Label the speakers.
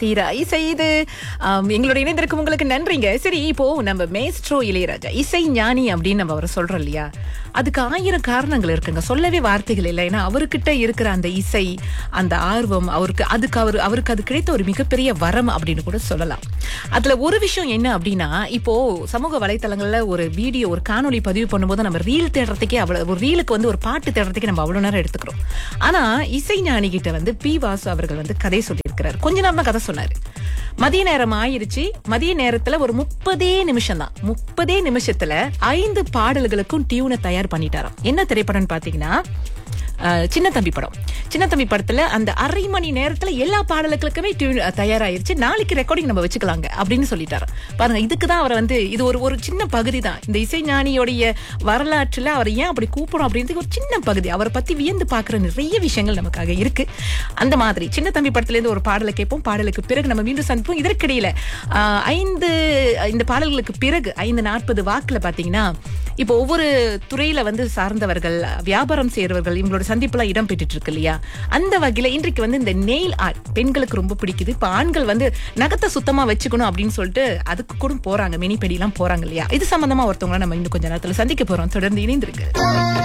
Speaker 1: தீராய் செய்து ஆம், எங்களோட இணைந்திருக்கும் உங்களுக்கு நன்றிங்க சரி இப்போ நம்ம மேஸ்ட்ரோ இளையராஜா இசை ஞானி அப்படின்னு நம்ம அவரை சொல்றோம் இல்லையா அதுக்கு ஆயிரம் காரணங்கள் இருக்குங்க சொல்லவே வார்த்தைகள் இல்லை ஏன்னா அவர்கிட்ட இருக்கிற அந்த இசை அந்த ஆர்வம் அவருக்கு அதுக்கு அவர் அவருக்கு அது கிடைத்த ஒரு மிகப்பெரிய வரம் அப்படின்னு கூட சொல்லலாம் அதுல ஒரு விஷயம் என்ன அப்படின்னா இப்போ சமூக வலைத்தளங்கள்ல ஒரு வீடியோ ஒரு காணொளி பதிவு பண்ணும்போது நம்ம ரீல் தேடுறதுக்கே அவ்வளவு ஒரு ரீலுக்கு வந்து ஒரு பாட்டு தேடுறதுக்கே நம்ம அவ்வளவு நேரம் எடுத்துக்கிறோம் ஆனா இசை ஞானி கிட்ட வந்து பி வாசு அவர்கள் வந்து கதை சொல்லியிருக்கிறார் கொஞ்ச நேரம் தான் கதை சொன்னாரு மதிய நேரம் ஆயிருச்சு மதிய நேரத்துல ஒரு முப்பதே நிமிஷம் தான் முப்பதே நிமிஷத்துல ஐந்து பாடல்களுக்கும் டியூனை தயார் பண்ணிட்டாராம் என்ன திரைப்படம்னு பாத்தீங்கன்னா அஹ், சின்ன தம்பி படம் சின்ன தம்பி படத்துல அந்த அரை மணி நேரத்துல எல்லா பாடல்களுக்குமே டியூன் தயாராயிருச்சு நாளைக்கு ரெக்கார்டிங் நம்ம வச்சுக்கலாங்க அப்படின்னு சொல்லிட்டாரு பாருங்க இதுக்கு தான் அவரை வந்து இது ஒரு ஒரு சின்ன பகுதி தான் இந்த இசைஞானியோடைய வரலாற்றுல அவர் ஏன் அப்படி கூப்பிடும் அப்படின்றது ஒரு சின்ன பகுதி அவரை பத்தி வியந்து பார்க்குற நிறைய விஷயங்கள் நமக்காக இருக்கு அந்த மாதிரி சின்ன தம்பி படத்துல இருந்து ஒரு பாடலை கேட்போம் பாடலுக்கு பிறகு நம்ம மீண்டும் சந்திப்போம் இதற்கிடையில ஆஹ், ஐந்து இந்த பாடல்களுக்கு பிறகு ஐந்து நாற்பது வாக்குல பாத்தீங்கன்னா இப்போ ஒவ்வொரு துறையில வந்து சார்ந்தவர்கள் வியாபாரம் செய்யறவர்கள் இவங்களோட சந்திப்புலாம் இடம் பெற்றுட்டு இருக்கு இல்லையா அந்த வகையில இன்றைக்கு வந்து இந்த நெயில் ஆர்ட் பெண்களுக்கு ரொம்ப பிடிக்குது இப்ப ஆண்கள் வந்து நகத்தை சுத்தமா வச்சுக்கணும் அப்படின்னு சொல்லிட்டு அதுக்கு கூட போறாங்க மினி பெடிலாம் போறாங்க இல்லையா இது சம்பந்தமா ஒருத்தவங்கள நம்ம இன்னும் கொஞ்ச நேரத்துல சந்திக்க போறோம் தொடர்ந்து இணைந்திருக்கு